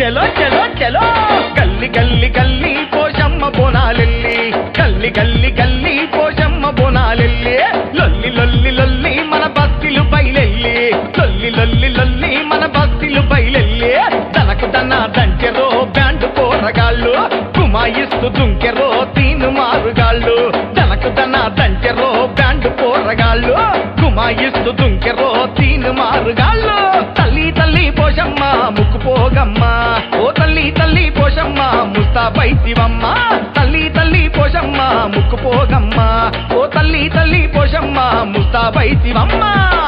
చలో చలో చలో గల్లి గల్లి గల్లి పోషమ్మ బోనాలెల్లి గల్లి గల్లి గల్లి పోషమ్మ బోనాలెల్లి లొల్లి లొల్లి లొల్లి మన బస్తిలు బయలెల్లి లొల్లి లొల్లి లొల్లి మన బస్తిలు బయలెల్లి తనకు తన దంచెరో బ్యాండ్ పోరగాళ్ళు కుమాయిస్తూ దుంకెరో తీను మారుగాళ్ళు తనకు తన దంచెరో బ్యాండ్ పోరగాళ్ళు కుమాయిస్తూ దుంకెరో తీను మారుగాళ్ళు తల్లి తల్లి పోషమ్మ ముక్కు పోగమ్మ ఓ తల్లి తల్లి పోషమ్మ ముస్తాబైతివమ్మ తల్లి తల్లి పోషమ్మ ముక్కు పోగమ్మ ఓ తల్లి తల్లి పోషమ్మ ముస్తాబైతివమ్మ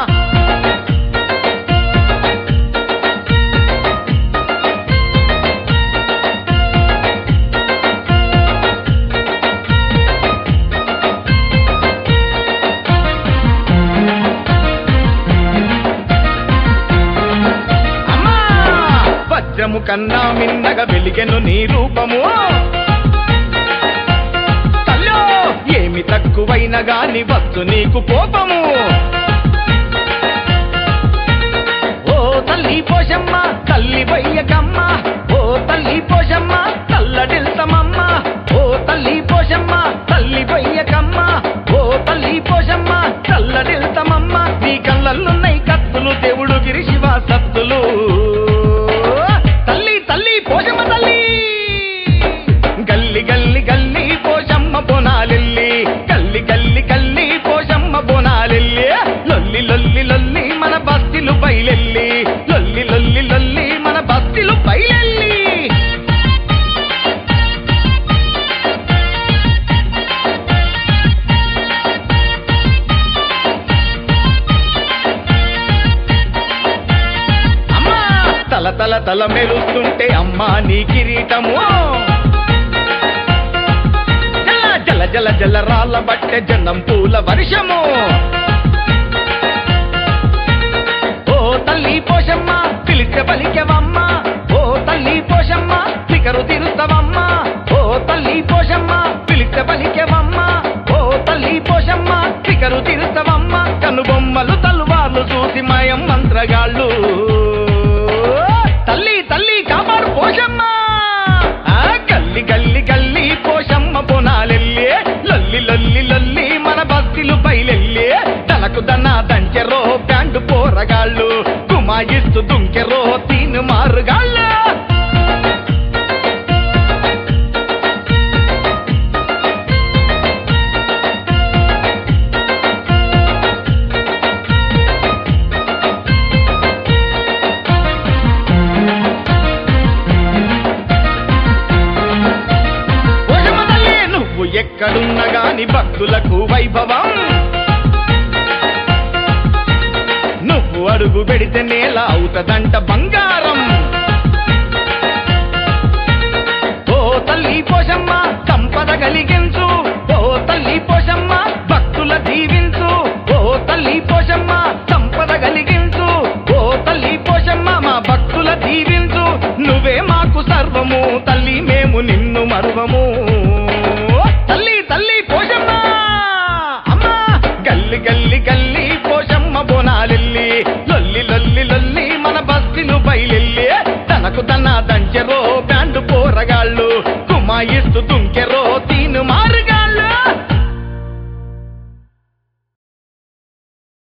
అమ్మా వజ్రము కన్నా మిన్నగా వెలిగెను నీ రూపము తల్లో ఏమి తక్కువైన గాని వచ్చు నీకు కోపము ఓ తల్లి పోషమ్మ తల్లి వయ్యకమ్మ ఓ తల్లి పోషమ్మ తల్లడిల్తమమ్మ ఓ తల్లి పోషమ్మ తల్లి వయ్యకమ్మ ఓ తల్లి పోషమ్మ తల్లడిల్తమమ్మ నీ కళ్ళల్లున్నాయి కత్తులు దేవుడు గిరి శివ సత్తులు తల్లి తల్లి పోషమ్మ తల్లి గల్లి గల్లి గల్లి పోషమ్మ బోనాలెల్లి గల్లి గల్లి గల్లి పోషమ్మ బోనాలెల్లి లొల్లి లొల్లి లొల్లి మన బస్తిలు బయలెల్లి లొల్లి లొల్లి లొల్లి మన బస్తిలు బయలెల్లి అమ్మా తల తల తల మెరుస్తుంటే అమ్మా నీ కిరీటము జల జల జల జల రాళ్ళ బట్టె జనం పూల వర్షము ఓ తల్లి పోషమ్మ పిలిచే పలికెవమ్మ ఓ తల్లి పోషమ్మ ఫికరు తిరుతవమ్మ ఓ తల్లి పోషమ్మ పిలిచే పలికెవమ్మ ఓ తల్లి పోషమ్మ ఫికరు తిరుతవమ్మ కనుబొమ్మలు తల్వార్లు చూసి మయం మంత్రగాళ్ళు తల్లి తల్లి కాపాడు పోషమ్మ ఆ గల్లి గల్లి గల్లి పోషమ్మ బోనాలెల్లి లొల్లి లొల్లి లొల్లి మన బస్తిలు బయలెల్లి తనకు దన్న దంచెరో బ్యాండు పోరగాళ్ళు కుమాయిస్తూ దుంకెరో తీను మారుగాళ్ళు పోషమ్మ తల్లి నువ్వు ఎక్కడున్న గాని భక్తులకు వైభవం నువ్వు అడుగు పెడితే నేల అవుతదంట బంగారం ఓ తల్లి పోషమ్మ సంపద కలిగించు ఓ తల్లి పోషమ్మ భక్తుల దీవించు ఓ తల్లి పోషమ్మ సంపద కలిగించు ఓ తల్లి పోషమ్మ మా భక్తుల దీవించు నువ్వే మాకు సర్వము తల్లి మేము నిన్ను మరువము తల్లి తల్లి పోషమ్మ అమ్మా గల్లి గల్లి గల్లి పోషమ్మ బోనాలెల్లి లొల్లి లొల్లి లొల్లి మన బస్తిలు బయలెల్లి తనకు తన దంచెరో బ్యాండు పోరగాళ్ళు